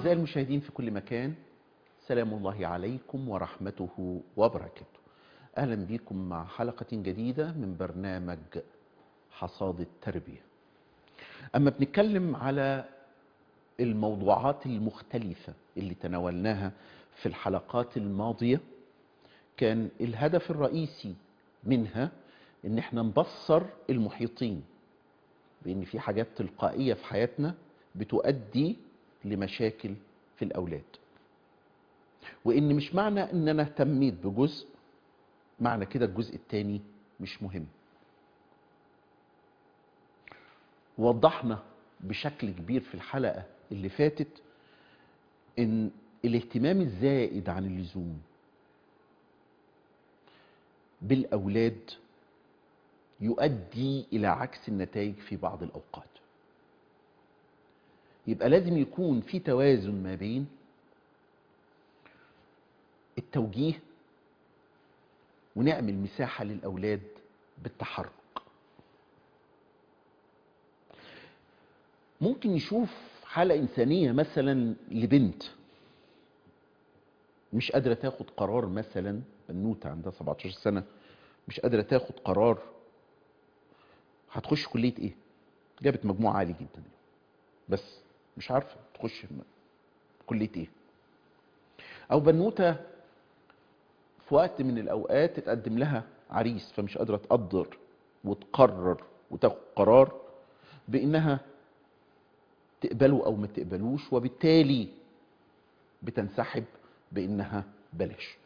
أعزائي المشاهدين في كل مكان سلام الله عليكم ورحمته وبركاته أهلا بكم مع حلقة جديدة من برنامج حصاد التربية أما بنتكلم على الموضوعات المختلفة اللي تناولناها في الحلقات الماضية كان الهدف الرئيسي منها ان احنا نبصر المحيطين بان في حاجات تلقائية في حياتنا بتؤدي لمشاكل في الاولاد وان مش معنى ان انا اهتميت بجزء معنى كده الجزء التاني مش مهم وضحنا بشكل كبير في الحلقة اللي فاتت ان الاهتمام الزائد عن اللزوم بالاولاد يؤدي الى عكس النتائج في بعض الاوقات يبقى لازم يكون في توازن ما بين التوجيه ونعمل مساحه للاولاد بالتحرك ممكن نشوف حاله انسانيه مثلا لبنت مش قادره تاخد قرار مثلا بنوته عندها 17 سنه مش قادره تاخد قرار هتخش كليه ايه جابت مجموع عالي جدا بس مش عارفه تخش كليه ايه او بنوته في وقت من الاوقات تتقدم لها عريس فمش قادره تقدر وتقرر وتاخد قرار بانها تقبله او ما تقبلوش وبالتالي بتنسحب بانها بلاش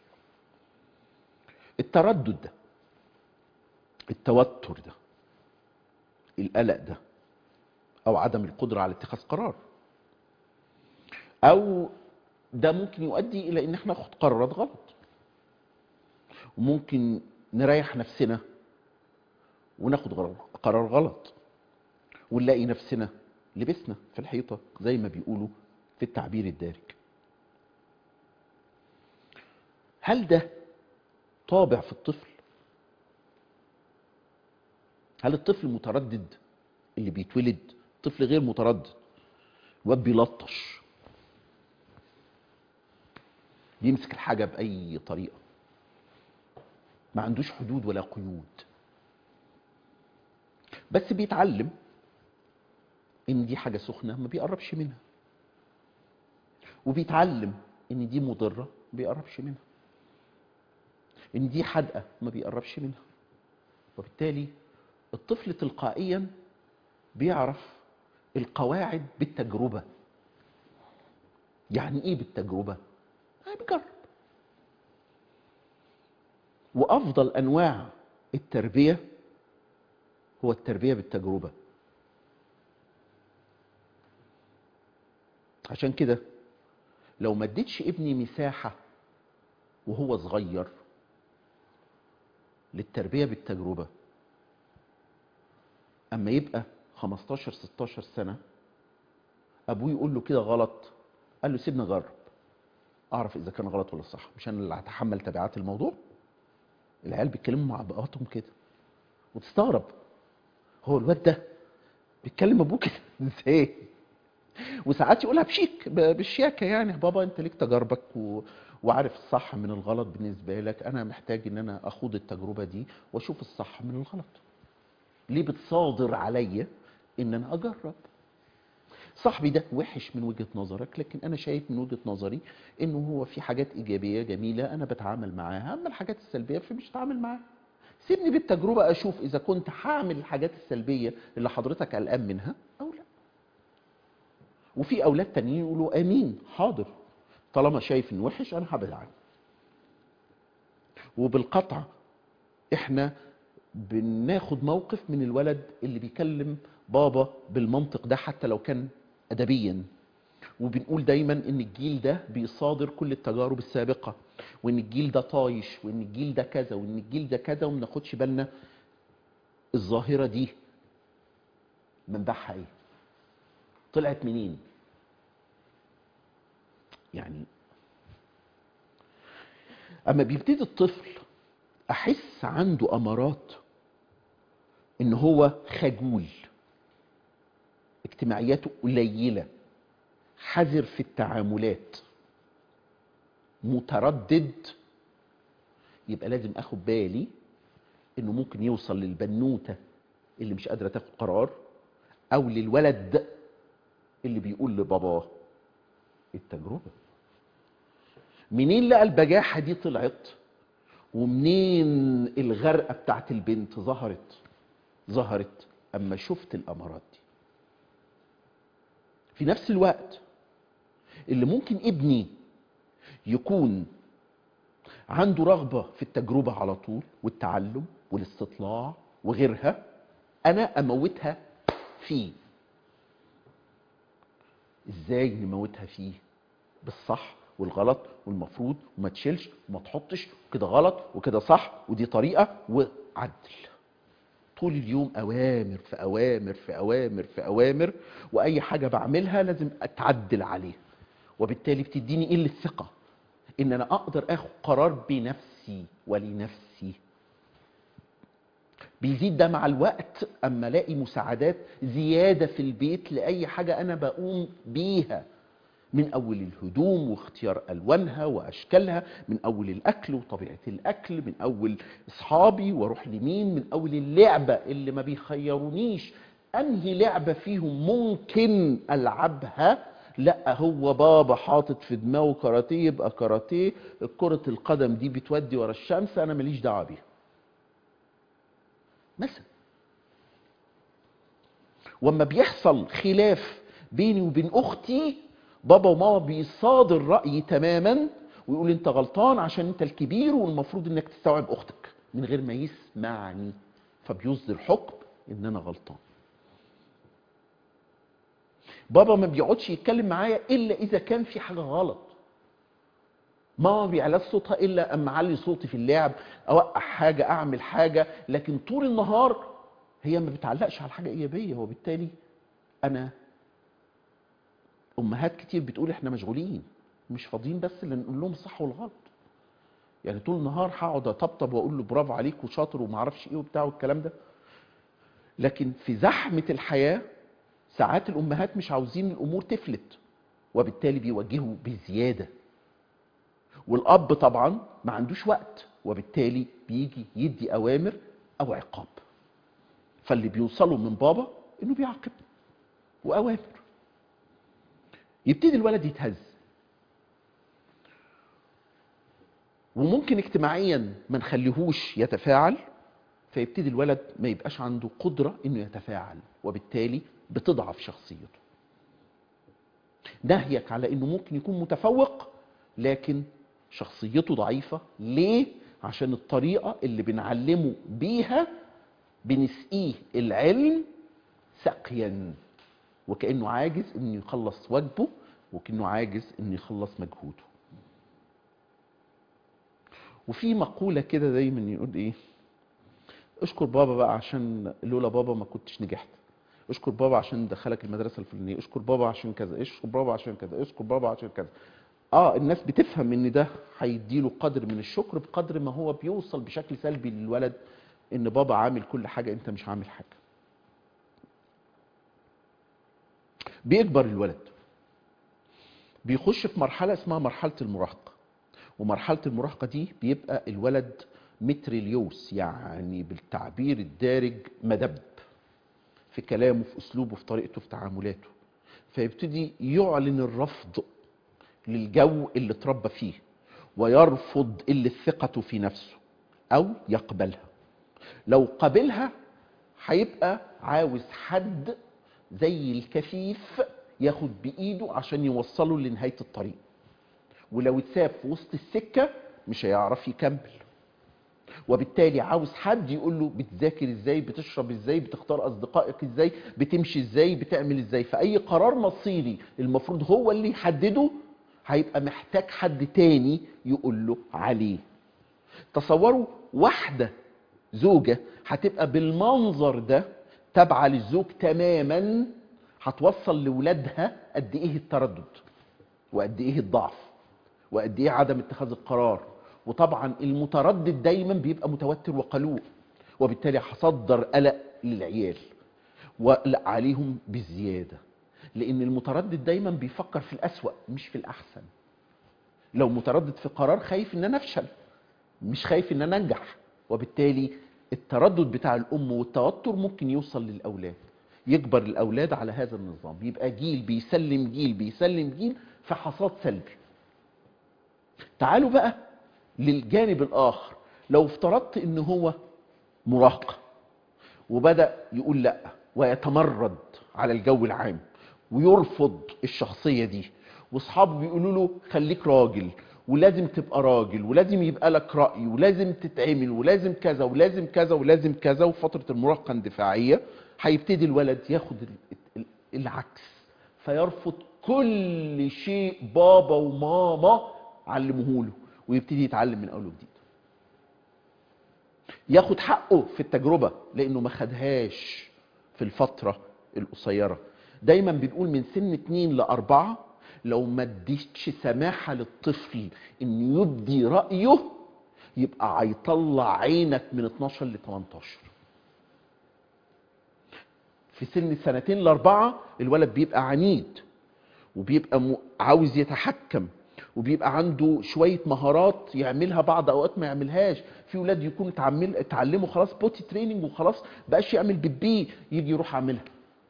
التردد ده التوتر ده القلق ده او عدم القدره على اتخاذ قرار او ده ممكن يؤدي الى ان احنا ناخد قرارات غلط وممكن نريح نفسنا وناخد قرار غلط ونلاقي نفسنا لبسنا في الحيطه زي ما بيقولوا في التعبير الدارج هل ده طابع في الطفل هل الطفل متردد اللي بيتولد طفل غير متردد واد بيلطش بيمسك الحاجه باي طريقه ما عندوش حدود ولا قيود بس بيتعلم ان دي حاجه سخنه ما بيقربش منها وبيتعلم ان دي مضره ما بيقربش منها ان دي حدقه ما بيقربش منها وبالتالي الطفل تلقائيا بيعرف القواعد بالتجربه يعني ايه بالتجربه بيجرب وافضل انواع التربيه هو التربيه بالتجربه عشان كده لو ما اديتش ابني مساحه وهو صغير للتربيه بالتجربه اما يبقى 15 16 سنه ابوه يقول له كده غلط قال له سيبني اجرب اعرف اذا كان غلط ولا صح مش انا اللي هتحمل تبعات الموضوع العيال بيتكلموا مع ابهاتهم كده وتستغرب هو الواد ده بيتكلم ابوه كده ازاي وساعات يقولها بشيك بالشياكه يعني بابا انت ليك تجاربك و... وعارف الصح من الغلط بالنسبه لك انا محتاج ان انا اخوض التجربه دي واشوف الصح من الغلط ليه بتصادر عليا ان انا اجرب صاحبي ده وحش من وجهه نظرك لكن انا شايف من وجهه نظري انه هو في حاجات ايجابيه جميله انا بتعامل معاها اما الحاجات السلبيه فمش هتعامل معاها سيبني بالتجربه اشوف اذا كنت هعمل الحاجات السلبيه اللي حضرتك قلقان منها او لا وفي اولاد تانيين يقولوا امين حاضر طالما شايف انه وحش انا هبعد عنه وبالقطع احنا بناخد موقف من الولد اللي بيكلم بابا بالمنطق ده حتى لو كان ادبيا وبنقول دايما ان الجيل ده بيصادر كل التجارب السابقه وان الجيل ده طايش وان الجيل ده كذا وان الجيل ده كذا وما ناخدش بالنا الظاهره دي منبعها ايه طلعت منين يعني اما بيبتدي الطفل احس عنده امارات ان هو خجول اجتماعياته قليله حذر في التعاملات متردد يبقى لازم اخد بالي انه ممكن يوصل للبنوته اللي مش قادره تاخد قرار او للولد اللي بيقول لباباه التجربه منين لقى البجاحه دي طلعت ومنين الغرقه بتاعت البنت ظهرت ظهرت اما شفت الامارات دي في نفس الوقت اللي ممكن ابني يكون عنده رغبة في التجربة على طول والتعلم والاستطلاع وغيرها أنا أموتها فيه إزاي نموتها فيه بالصح والغلط والمفروض وما تشيلش وما تحطش وكده غلط وكده صح ودي طريقة وعدل طول اليوم أوامر في أوامر في أوامر في أوامر وأي حاجة بعملها لازم أتعدل عليها وبالتالي بتديني قلة الثقة ان انا اقدر اخد قرار بنفسي ولنفسي بيزيد ده مع الوقت اما الاقي مساعدات زياده في البيت لاي حاجه انا بقوم بيها من اول الهدوم واختيار الوانها واشكالها من اول الاكل وطبيعه الاكل من اول اصحابي واروح لمين من اول اللعبه اللي ما بيخيرونيش انهي لعبه فيهم ممكن العبها لا هو بابا حاطط في دماغه كاراتيه يبقى كاراتيه كرة القدم دي بتودي ورا الشمس انا ماليش دعوه بيها مثلا واما بيحصل خلاف بيني وبين اختي بابا وماما بيصادر الراي تماما ويقول انت غلطان عشان انت الكبير والمفروض انك تستوعب اختك من غير ما يسمعني فبيصدر حكم ان انا غلطان بابا ما بيقعدش يتكلم معايا الا اذا كان في حاجه غلط ماما ما بيعلاش صوتها الا اما اعلي صوتي في اللعب اوقع حاجه اعمل حاجه لكن طول النهار هي ما بتعلقش على حاجه ايجابيه وبالتالي انا امهات كتير بتقول احنا مشغولين مش فاضيين بس اللي نقول لهم الصح والغلط يعني طول النهار هقعد اطبطب واقول له برافو عليك وشاطر وما اعرفش ايه وبتاع والكلام ده لكن في زحمه الحياه ساعات الامهات مش عاوزين الامور تفلت وبالتالي بيوجهوا بزياده والاب طبعا ما عندوش وقت وبالتالي بيجي يدي اوامر او عقاب فاللي بيوصلوا من بابا انه بيعاقب واوامر يبتدي الولد يتهز وممكن اجتماعيا ما نخليهوش يتفاعل فيبتدي الولد ما يبقاش عنده قدره انه يتفاعل وبالتالي بتضعف شخصيته ناهيك على انه ممكن يكون متفوق لكن شخصيته ضعيفة ليه؟ عشان الطريقة اللي بنعلمه بيها بنسقيه العلم سقيا وكأنه عاجز انه يخلص واجبه وكأنه عاجز انه يخلص مجهوده وفي مقولة كده دايما يقول ايه اشكر بابا بقى عشان لولا بابا ما كنتش نجحت اشكر بابا عشان دخلك المدرسه الفلانيه اشكر بابا عشان كذا اشكر بابا عشان كذا اشكر بابا عشان كذا اه الناس بتفهم ان ده هيديله قدر من الشكر بقدر ما هو بيوصل بشكل سلبي للولد ان بابا عامل كل حاجه انت مش عامل حاجه بيكبر الولد بيخش في مرحله اسمها مرحله المراهقه ومرحله المراهقه دي بيبقى الولد متريليوس يعني بالتعبير الدارج مدب في كلامه في اسلوبه في طريقته في تعاملاته فيبتدي يعلن الرفض للجو اللي اتربى فيه ويرفض قله ثقته في نفسه او يقبلها لو قبلها هيبقى عاوز حد زي الكفيف ياخد بايده عشان يوصله لنهايه الطريق ولو اتساب في وسط السكه مش هيعرف يكمل وبالتالي عاوز حد يقول له بتذاكر ازاي بتشرب ازاي بتختار اصدقائك ازاي بتمشي ازاي بتعمل ازاي فاي قرار مصيري المفروض هو اللي يحدده هيبقى محتاج حد تاني يقول له عليه تصوروا واحده زوجه هتبقى بالمنظر ده تابعه للزوج تماما هتوصل لاولادها قد ايه التردد وقد ايه الضعف وقد ايه عدم اتخاذ القرار وطبعا المتردد دايما بيبقى متوتر وقلوق وبالتالي هصدر قلق للعيال وقلق عليهم بزياده لان المتردد دايما بيفكر في الاسوأ مش في الاحسن لو متردد في قرار خايف ان انا افشل مش خايف ان انا انجح وبالتالي التردد بتاع الام والتوتر ممكن يوصل للاولاد يكبر الاولاد على هذا النظام يبقى جيل بيسلم جيل بيسلم جيل في حصاد سلبي تعالوا بقى للجانب الاخر لو افترضت ان هو مراهق وبدا يقول لا ويتمرد على الجو العام ويرفض الشخصيه دي واصحابه بيقولوا له خليك راجل ولازم تبقى راجل ولازم يبقى لك راي ولازم تتعمل ولازم كذا ولازم كذا ولازم كذا وفتره المراهقه اندفاعيه هيبتدي الولد ياخد ال- ال- العكس فيرفض كل شيء بابا وماما علموه له ويبتدي يتعلم من اول وجديد ياخد حقه في التجربه لانه ما خدهاش في الفتره القصيره دايما بنقول من سن 2 لأربعة لو ما اديتش سماحه للطفل انه يبدي رايه يبقى هيطلع عينك من 12 ل 18 في سن سنتين لأربعة الولد بيبقى عنيد وبيبقى م- عاوز يتحكم وبيبقى عنده شوية مهارات يعملها بعض أوقات ما يعملهاش في ولاد يكونوا اتعمل اتعلموا خلاص بوتي تريننج وخلاص بقاش يعمل بيبي يجي يروح عاملها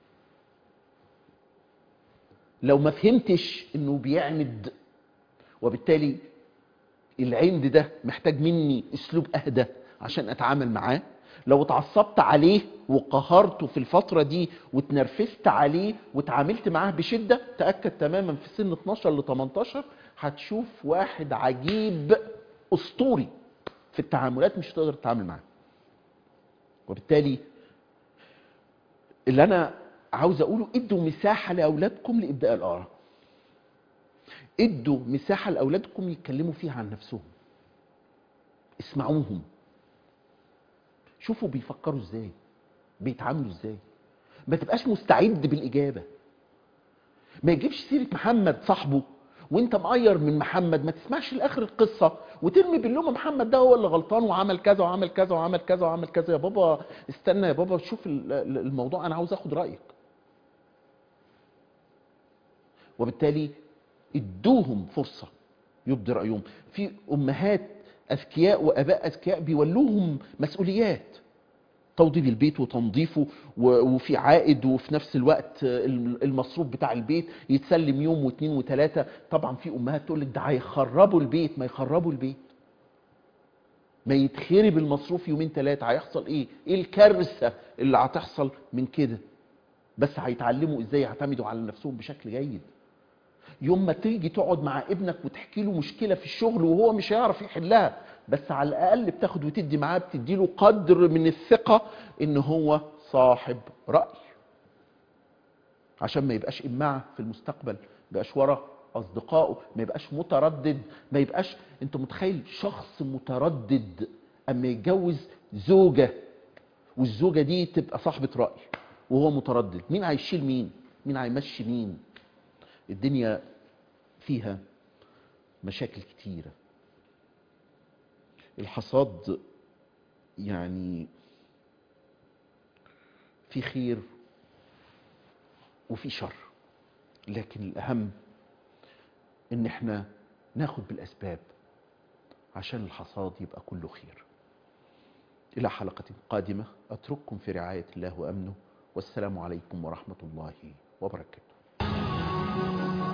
لو ما فهمتش انه بيعند وبالتالي العند ده محتاج مني اسلوب اهدى عشان اتعامل معاه لو اتعصبت عليه وقهرته في الفترة دي واتنرفزت عليه واتعاملت معاه بشدة تأكد تماما في سن 12 ل 18 هتشوف واحد عجيب اسطوري في التعاملات مش هتقدر تتعامل معاه وبالتالي اللي انا عاوز اقوله ادوا مساحة لاولادكم لابداء الاراء ادوا مساحة لاولادكم يتكلموا فيها عن نفسهم اسمعوهم شوفوا بيفكروا ازاي بيتعاملوا ازاي ما تبقاش مستعد بالاجابه ما يجيبش سيره محمد صاحبه وانت مقير من محمد ما تسمعش لاخر القصه وترمي باللوم محمد ده هو اللي غلطان وعمل كذا وعمل كذا وعمل كذا وعمل كذا يا بابا استنى يا بابا شوف ال- ال- الموضوع انا عاوز اخد رايك وبالتالي ادوهم فرصه يبدي رايهم في امهات اذكياء واباء اذكياء بيولوهم مسؤوليات توضيب البيت وتنظيفه و- وفي عائد وفي نفس الوقت الم- المصروف بتاع البيت يتسلم يوم واثنين وثلاثه طبعا في امهات تقول لك ده هيخربوا البيت ما يخربوا البيت ما يتخرب المصروف يومين ثلاثه هيحصل ايه ايه الكارثه اللي هتحصل من كده بس هيتعلموا ازاي يعتمدوا على نفسهم بشكل جيد يوم ما تيجي تقعد مع ابنك وتحكي له مشكله في الشغل وهو مش هيعرف يحلها بس على الاقل بتاخد وتدي معاه بتدي له قدر من الثقه ان هو صاحب راي عشان ما يبقاش امعه في المستقبل ما يبقاش ورا اصدقائه ما يبقاش متردد ما يبقاش انت متخيل شخص متردد اما يتجوز زوجه والزوجه دي تبقى صاحبه راي وهو متردد مين هيشيل مين مين هيمشي مين الدنيا فيها مشاكل كتيرة الحصاد يعني في خير وفي شر لكن الأهم إن احنا ناخد بالأسباب عشان الحصاد يبقى كله خير إلى حلقة قادمة أترككم في رعاية الله وأمنه والسلام عليكم ورحمة الله وبركاته